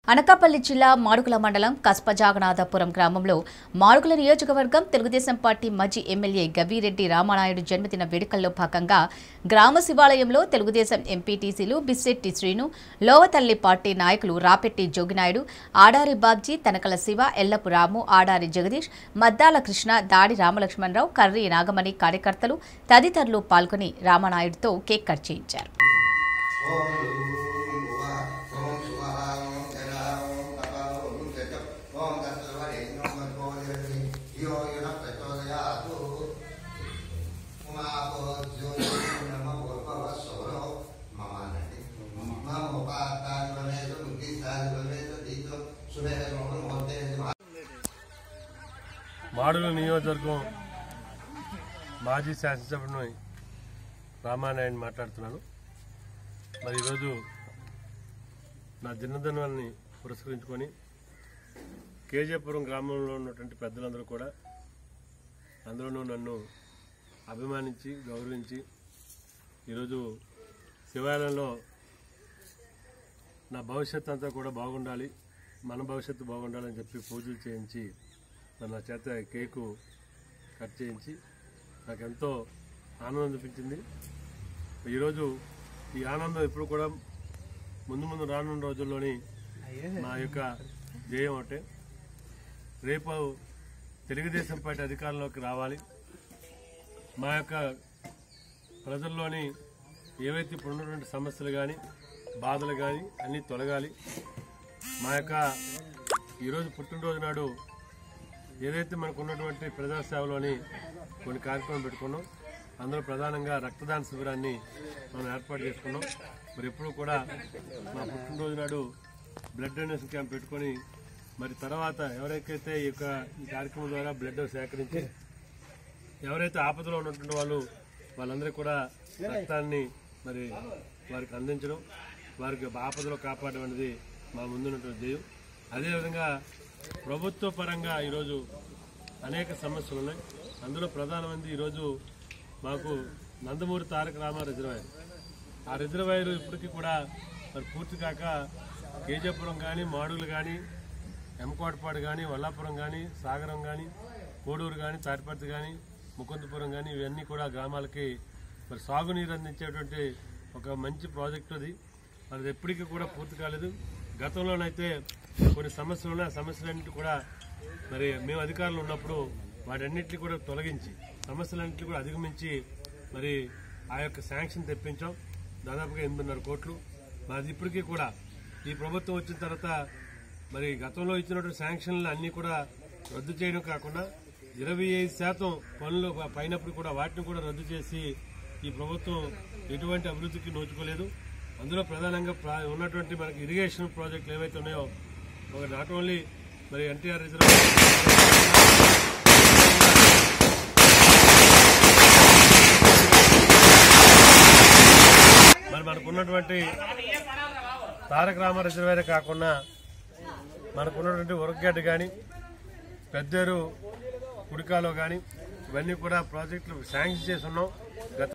అనకాపల్లి జిల్లా మాడుగుల మండలం కస్పజాగనాథపురం గ్రామంలో మాడుగుల నియోజకవర్గం తెలుగుదేశం పార్టీ మాజీ ఎమ్మెల్యే గవిరెడ్డి రామానాయుడు జన్మదిన వేడుకల్లో భాగంగా గ్రామ శివాలయంలో తెలుగుదేశం ఎంపీటీసీలు బిస్సెట్టి శ్రీను లోవతల్లి పార్టీ నాయకులు రాపెట్టి జోగినాయుడు ఆడారి బాబ్జీ తనకల శివ ఎల్లపు రాము ఆడారి జగదీష్ మద్దాల కృష్ణ దాడి రామలక్ష్మణరావు కర్రీ నాగమణి కార్యకర్తలు తదితరులు పాల్గొని రామానాయుడుతో కేక్ కట్ చేయించారు మాడుగుల నియోజకవర్గం మాజీ శాసనసభ్యుని రామానాయుడు మాట్లాడుతున్నాను మరి ఈరోజు నా జన్మదినాన్ని పురస్కరించుకొని కేజీపురం గ్రామంలో ఉన్నటువంటి పెద్దలందరూ కూడా అందులోనూ నన్ను అభిమానించి గౌరవించి ఈరోజు శివాలయంలో నా భవిష్యత్తు అంతా కూడా బాగుండాలి మన భవిష్యత్తు బాగుండాలని చెప్పి పూజలు చేయించి మరి నా చేత కేకు కట్ చేయించి నాకు ఎంతో ఆనందం అనిపించింది ఈరోజు ఈ ఆనందం ఎప్పుడు కూడా ముందు ముందు రానున్న రోజుల్లోని నా యొక్క ధ్యేయం అంటే రేపు తెలుగుదేశం పార్టీ అధికారంలోకి రావాలి మా యొక్క ప్రజల్లోని ఏవైతే ఇప్పుడు ఉన్నటువంటి సమస్యలు కానీ బాధలు కానీ అన్నీ తొలగాలి మా యొక్క ఈరోజు పుట్టినరోజు నాడు ఏదైతే మనకు ఉన్నటువంటి ప్రజాసేవలోని కొన్ని కార్యక్రమం పెట్టుకున్నాం అందులో ప్రధానంగా రక్తదాన శిబిరాన్ని మనం ఏర్పాటు చేసుకున్నాం మరి ఎప్పుడు కూడా మా పుట్టినరోజు నాడు బ్లడ్ డొనేషన్ క్యాంప్ పెట్టుకొని మరి తర్వాత ఎవరికైతే ఈ యొక్క ఈ కార్యక్రమం ద్వారా బ్లడ్ సేకరించి ఎవరైతే ఆపదలో ఉన్నటువంటి వాళ్ళు వాళ్ళందరికీ కూడా రక్తాన్ని మరి వారికి అందించడం వారికి ఆపదలో కాపాడడం అనేది మా ముందున్నటువంటి ధ్యేయం అదేవిధంగా ప్రభుత్వ పరంగా ఈరోజు అనేక సమస్యలు ఉన్నాయి అందులో ప్రధానమైనది ఈరోజు మాకు నందమూరి తారక రామ రిజర్వాయర్ ఆ రిజర్వాయర్ ఇప్పటికీ కూడా మరి పూర్తి కాక కేజాపురం కానీ మాడుగులు కానీ ఎమకోటపాడు కానీ వల్లాపురం కానీ సాగరం కానీ కోడూరు కానీ తాటిపర్తి కానీ ముకుందపురం కానీ ఇవన్నీ కూడా గ్రామాలకి మరి సాగునీరు అందించేటువంటి ఒక మంచి ప్రాజెక్టు అది అది ఎప్పటికీ కూడా పూర్తి కాలేదు గతంలోనైతే కొన్ని సమస్యలు ఉన్నాయి ఆ సమస్యలన్నింటి కూడా మరి మేము అధికారులు ఉన్నప్పుడు వాటన్నిటిని కూడా తొలగించి సమస్యలన్నింటినీ కూడా అధిగమించి మరి ఆ యొక్క శాంక్షన్ తెప్పించాం దాదాపుగా ఎనిమిదిన్నర కోట్లు మాది ఇప్పటికీ కూడా ఈ ప్రభుత్వం వచ్చిన తర్వాత మరి గతంలో ఇచ్చినటువంటి శాంక్షన్లు అన్నీ కూడా రద్దు చేయడం కాకుండా ఇరవై ఐదు శాతం పనులు పైనప్పుడు కూడా వాటిని కూడా రద్దు చేసి ఈ ప్రభుత్వం ఎటువంటి అభివృద్ధికి నోచుకోలేదు అందులో ప్రధానంగా ప్రా- ఉన్నటువంటి మనకి ఇరిగేషన్ ప్రాజెక్టులు ఏవైతే ఉన్నాయో ఒక నాట్ ఓన్లీ మరి ఎన్టీఆర్ రిజర్వ్ మరి మనకున్నటువంటి తారక రామ రిజర్వేర్ కాకుండా మనకున్నటువంటి ఉరగడ్డ కానీ పెద్దేరు కుడికాలో కానీ ఇవన్నీ కూడా ప్రాజెక్టులు శాంక్షన్ చేసి ఉన్నాం గత